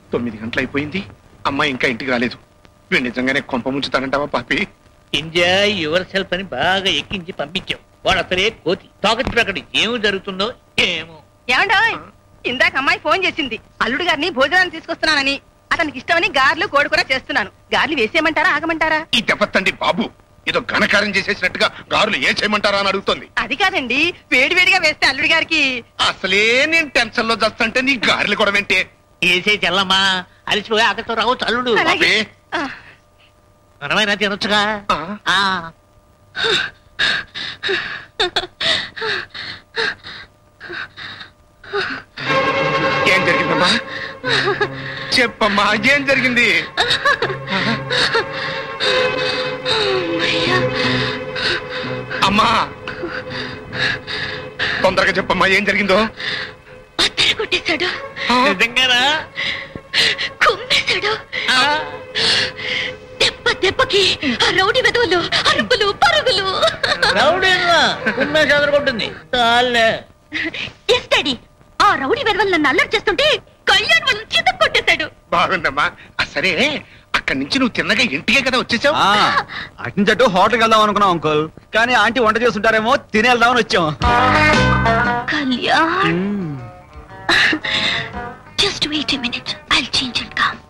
తొమ్మిది గంటలు అయిపోయింది అమ్మాయి ఇంకా ఇంటికి రాలేదు వీడు నిజంగానే కొంప ముంచుతానంటావా పాపి ఎంజాయ్ యువర్ సెల్ఫ్ అని బాగా ఎక్కించి పంపించావు వాడు అసలే కోతి తాకట్టు ప్రకటి ఏమి జరుగుతుందో ఏమో ఏమండోయ్ ఇందాక అమ్మాయి ఫోన్ చేసింది అల్లుడు గారిని భోజనాన్ని తీసుకొస్తున్నానని అతనికి ఇష్టమని గార్లు కోడికూర చేస్తున్నాను గార్లు వేసేయమంటారా ఆగమంటారా ఈ దెబ్బతండి బాబు ఏదో ఘనకార్యం చేసేసినట్టుగా గారులు ఏం చేయమంటారా అని అడుగుతోంది అది కాదండి వేడివేడిగా వేస్తే అల్లుడి గారికి అసలే నేను టెన్షన్ లో చస్తుంటే నీ గారెలు కూడా వింటే ఏసే చెల్లమ్మా అలిసిపోయి ఆకలితో రావచ్చు అల్లుడు అలాగే. బాబే. ఆ, మనమైనా తినొచ్చుగా ఆ, ఆ, ఏం జరిగిందమ్మా చెప్పమ్మా ఏం జరిగింది అమ్మా తొందరగా చెప్పమ్మా ఏం జరిగిందో అత్తరు కొట్టేశాడు ఆ, నిజంగానా కుమ్మేశాడు ఆ, దెబ్బ దెబ్బకి ఆ రౌడీ వెదవులు అరుపులు పరుగులు రౌడీనా కుమ్మే చదరగొట్టింది చాలే ఎస్ డాడీ ఆ రౌడీ వెదవలు నన్ను అల్లరి చేస్తుంటే కళ్యాణ్ వాళ్ళని చిత్త కొట్టేశాడు బాగుందమ్మా ఆ, సరే అక్కడి నుంచి నువ్వు తిన్నగా ఇంటికే కదా వచ్చేసావు ఆ, అట్నుంచట్టు హోటల్కి వెళ్దాం అనుకున్నాం అంకుల్ కానీ ఆంటీ వంట చేస్తుంటారేమో తిని వెళ్దామని వచ్చాం Kalyan just wait minute I change and come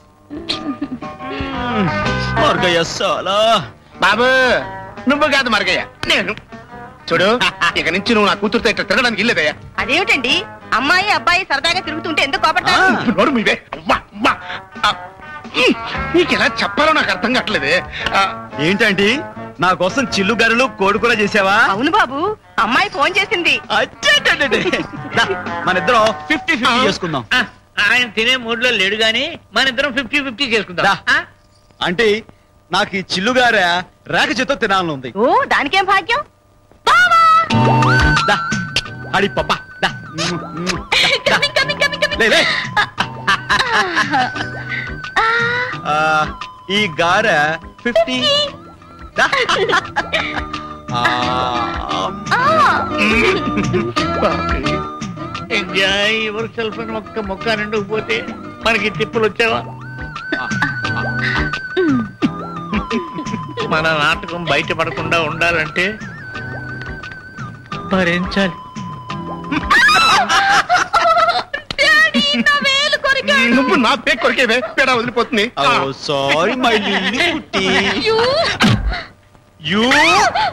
Margayya చాలా బాబు నువ్వు కాదు మరగయ్య నేను చూడు ఇక నుంచి నువ్వు నా కూతురుతో ఇట్లా తిరగడానికి ఇల్లేదయ్యా అదేమిటండి అమ్మాయి అబ్బాయి సరదాగా తిరుగుతుంటే ఎందుకు కోపడతారు ఆ. నోరు మీవే అమ్మా, అమ్మా. ఆ, ఉమ్, నీకు ఎలా చెప్పాలో నాకు అర్థం కావట్లేదే ఆ, ఏంటండి నా కోసం చిల్లు గర్రెలు కోడి కూడా చేసావా అవును బాబు అమ్మాయి ఫోన్ చేసింది అచ్చేటండి మన ఇద్దరం ఫిఫ్టీ ఫిఫ్టీ చేసుకుందాం ఆ, ఆయన తినే మూడ్ లో లేడు గాని మన ఇద్దరం ఫిఫ్టీ ఫిఫ్టీ చేసుకుందాం దా. ఆ? అంటే నాకు ఈ చిల్లుగారె రేక చేత్తో తినాలని ఉంది ఓ దానికేం భాగ్యం దా అడి పప్ప దా కమింగ్ కమింగ్ కమింగ్ కమింగ్ లే లే ఆ, ఈ గారె ఫిఫ్టీ దా ఆ, బాబే. ఎంజాయ్ యువర్ సెల్ఫ్ అని ఒక్క మొక్క నిండుకు పోతే మనకి తిప్పులు వచ్చావా మన నాటకం బయటపడకుండా ఉండాలంటే భరించాలి డాడీ నా వేలు కొరికాడు నువ్వు నా పేరు కొరికేవే పేడ వదిలిపోతుంది ఓ సారీ మై లిల్లీ కుట్టి యూ యూ